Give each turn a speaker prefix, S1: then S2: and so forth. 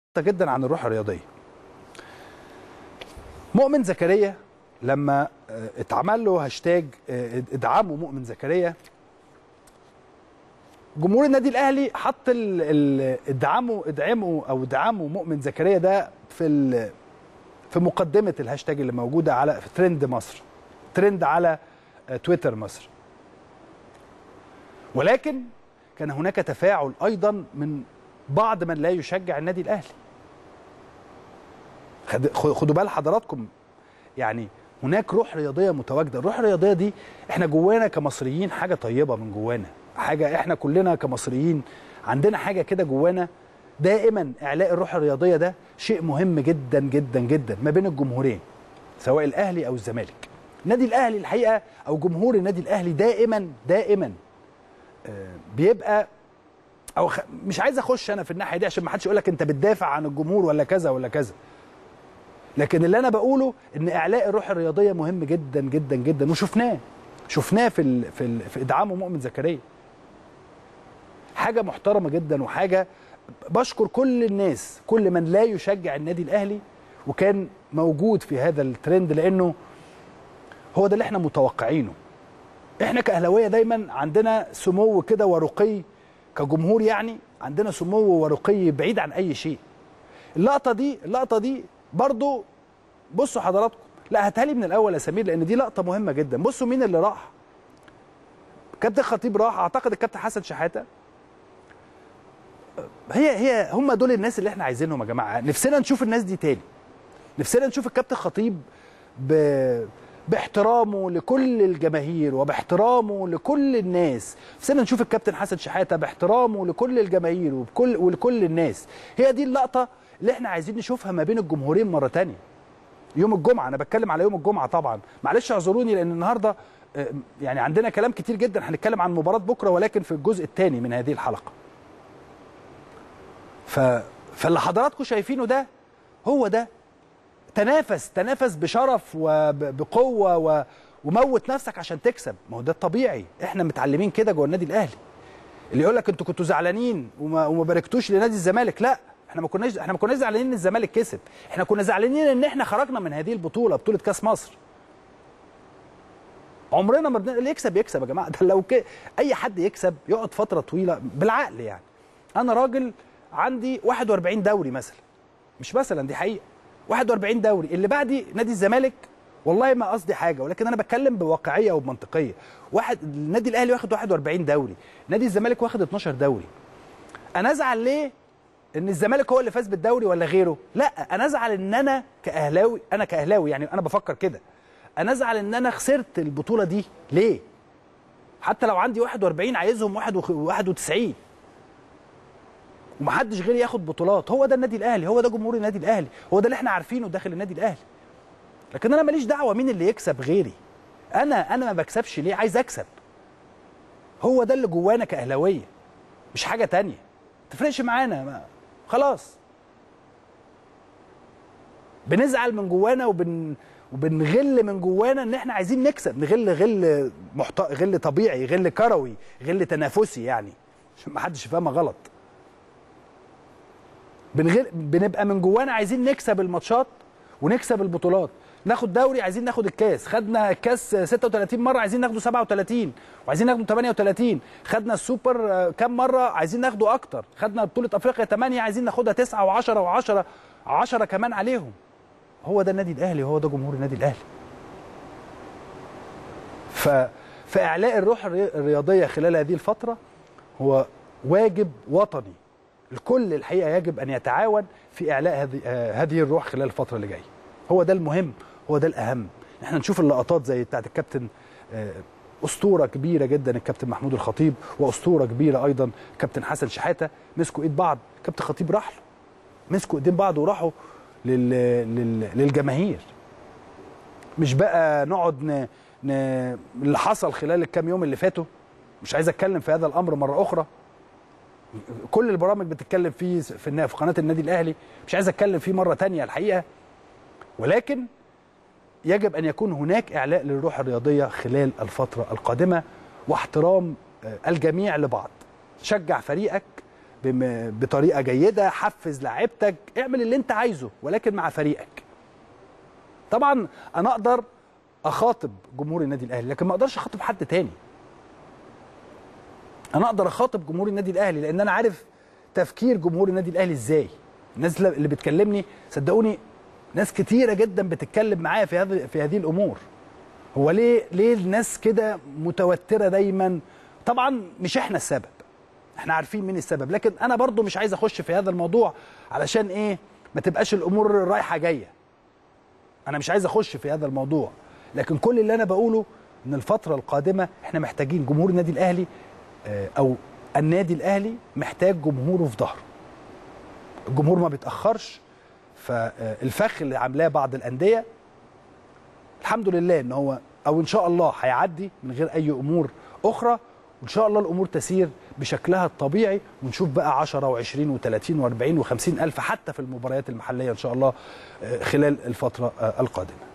S1: جدا عن الروح الرياضيه مؤمن زكريا لما آه، اتعمل له هاشتاج آه، ادعموا مؤمن زكريا جمهور النادي الاهلي حط ال- ال- ادعموا ادعموا او ادعموا مؤمن زكريا ده في ال- في مقدمه الهاشتاج اللي موجوده على في ترند مصر ترند على آه، تويتر مصر ولكن كان هناك تفاعل ايضا من بعض من لا يشجع النادي الاهلي خد- خدوا بال حضراتكم يعني هناك روح رياضيه متواجده الروح الرياضيه دي احنا جوانا كمصريين حاجه طيبه من جوانا حاجه احنا كلنا كمصريين عندنا حاجه كده جوانا دائما اعلاء الروح الرياضيه ده شيء مهم جدا جدا جدا ما بين الجمهورين سواء الاهلي او الزمالك النادي الاهلي الحقيقه او جمهور النادي الاهلي دائما دائما آه، بيبقى او خ... مش عايز اخش انا في الناحيه دي عشان ما حدش يقول لك انت بتدافع عن الجمهور ولا كذا ولا كذا لكن اللي انا بقوله ان اعلاء الروح الرياضيه مهم جدا جدا جدا وشفناه شفناه في ال... في, ال... في ادعامه مؤمن زكريا حاجه محترمه جدا وحاجه بشكر كل الناس كل من لا يشجع النادي الاهلي وكان موجود في هذا الترند لانه هو ده اللي احنا متوقعينه احنا كاهلاويه دايما عندنا سمو كده ورقي كجمهور يعني عندنا سمو ورقي بعيد عن اي شيء اللقطه دي اللقطه دي برضو بصوا حضراتكم لا هاتها لي من الاول يا سمير لان دي لقطه مهمه جدا بصوا مين اللي راح كابتن خطيب راح اعتقد الكابتن حسن شحاته هي هي هم دول الناس اللي احنا عايزينهم يا جماعه نفسنا نشوف الناس دي تاني نفسنا نشوف الكابتن خطيب ب... باحترامه لكل الجماهير وباحترامه لكل الناس نفسنا نشوف الكابتن حسن شحاته باحترامه لكل الجماهير وبكل ولكل الناس هي دي اللقطه اللي احنا عايزين نشوفها ما بين الجمهورين مره تانية يوم الجمعه انا بتكلم على يوم الجمعه طبعا معلش اعذروني لان النهارده آه، يعني عندنا كلام كتير جدا هنتكلم عن مباراه بكره ولكن في الجزء الثاني من هذه الحلقه ف... فاللي حضراتكم شايفينه ده هو ده تنافس تنافس بشرف وبقوه و... وموت نفسك عشان تكسب ما هو ده الطبيعي احنا متعلمين كده جوه النادي الاهلي اللي يقول لك انتوا كنتوا زعلانين وما, وما باركتوش لنادي الزمالك لا احنا ما كناش احنا ما كناش زعلانين ان الزمالك كسب احنا كنا زعلانين ان احنا خرجنا من هذه البطوله بطوله كاس مصر عمرنا ما بن... اللي يكسب يكسب يا جماعه ده لو ك... اي حد يكسب يقعد فتره طويله بالعقل يعني انا راجل عندي 41 دوري مثلا مش مثلا دي حقيقه 41 دوري اللي بعدي نادي الزمالك والله ما قصدي حاجه ولكن انا بتكلم بواقعيه وبمنطقيه واحد النادي الاهلي واخد 41 دوري نادي الزمالك واخد 12 دوري انا ازعل ليه ان الزمالك هو اللي فاز بالدوري ولا غيره لا انا ازعل ان انا كاهلاوي انا كاهلاوي يعني انا بفكر كده انا ازعل ان انا خسرت البطوله دي ليه حتى لو عندي 41 عايزهم 91 ومحدش غيري ياخد بطولات هو ده النادي الاهلي هو ده جمهور النادي الاهلي هو ده اللي احنا عارفينه داخل النادي الاهلي لكن انا ماليش دعوه مين اللي يكسب غيري انا انا ما بكسبش ليه عايز اكسب هو ده اللي جوانا كاهلاويه مش حاجه تانية تفرقش معانا ما. خلاص بنزعل من جوانا وبن وبنغل من جوانا ان احنا عايزين نكسب نغل غل محت... غل طبيعي غل كروي غل تنافسي يعني عشان ما حدش يفهمها غلط بنغل... بنبقى من جوانا عايزين نكسب الماتشات ونكسب البطولات ناخد دوري عايزين ناخد الكاس خدنا الكاس 36 مره عايزين ناخده 37 وعايزين ناخده 38 خدنا السوبر آه، كام مره عايزين ناخده اكتر خدنا بطوله افريقيا 8 عايزين ناخدها 9 و10 و10 10 كمان عليهم هو ده النادي الاهلي وهو ده جمهور النادي الاهلي ف فاعلاء الروح الري- الرياضيه خلال هذه الفتره هو واجب وطني الكل الحقيقه يجب ان يتعاون في اعلاء هذه آه، هذه الروح خلال الفتره اللي جايه هو ده المهم هو ده الاهم احنا نشوف اللقطات زي بتاعت الكابتن آه، اسطوره كبيره جدا الكابتن محمود الخطيب واسطوره كبيره ايضا كابتن حسن شحاته مسكوا ايد بعض كابتن خطيب راح له مسكوا ايدين بعض وراحوا لل... لل... للجماهير مش بقى نقعد ن... ن... اللي حصل خلال الكام يوم اللي فاتوا مش عايز اتكلم في هذا الامر مره اخرى كل البرامج بتتكلم فيه في النا- في قناه النادي الاهلي مش عايز اتكلم فيه مره تانية الحقيقه ولكن يجب ان يكون هناك اعلاء للروح الرياضيه خلال الفتره القادمه واحترام آه، الجميع لبعض شجع فريقك بم- بطريقه جيده حفز لاعيبتك اعمل اللي انت عايزه ولكن مع فريقك طبعا انا اقدر اخاطب جمهور النادي الاهلي لكن ما اقدرش اخاطب حد تاني انا اقدر اخاطب جمهور النادي الاهلي لان انا عارف تفكير جمهور النادي الاهلي ازاي الناس اللي بتكلمني صدقوني ناس كتيره جدا بتتكلم معايا في هذه في هذه الامور هو ليه ليه الناس كده متوتره دايما طبعا مش احنا السبب احنا عارفين مين السبب لكن انا برضو مش عايز اخش في هذا الموضوع علشان ايه ما تبقاش الامور رايحه جايه انا مش عايز اخش في هذا الموضوع لكن كل اللي انا بقوله ان الفتره القادمه احنا محتاجين جمهور النادي الاهلي آه، او النادي الاهلي محتاج جمهوره في ظهره الجمهور ما بيتاخرش فالفخ اللي عاملاه بعض الانديه الحمد لله ان هو او ان شاء الله هيعدي من غير اي امور اخرى وان شاء الله الامور تسير بشكلها الطبيعي ونشوف بقى 10 و20 و30 و40 و50 الف حتى في المباريات المحليه ان شاء الله آه، خلال الفتره آه، القادمه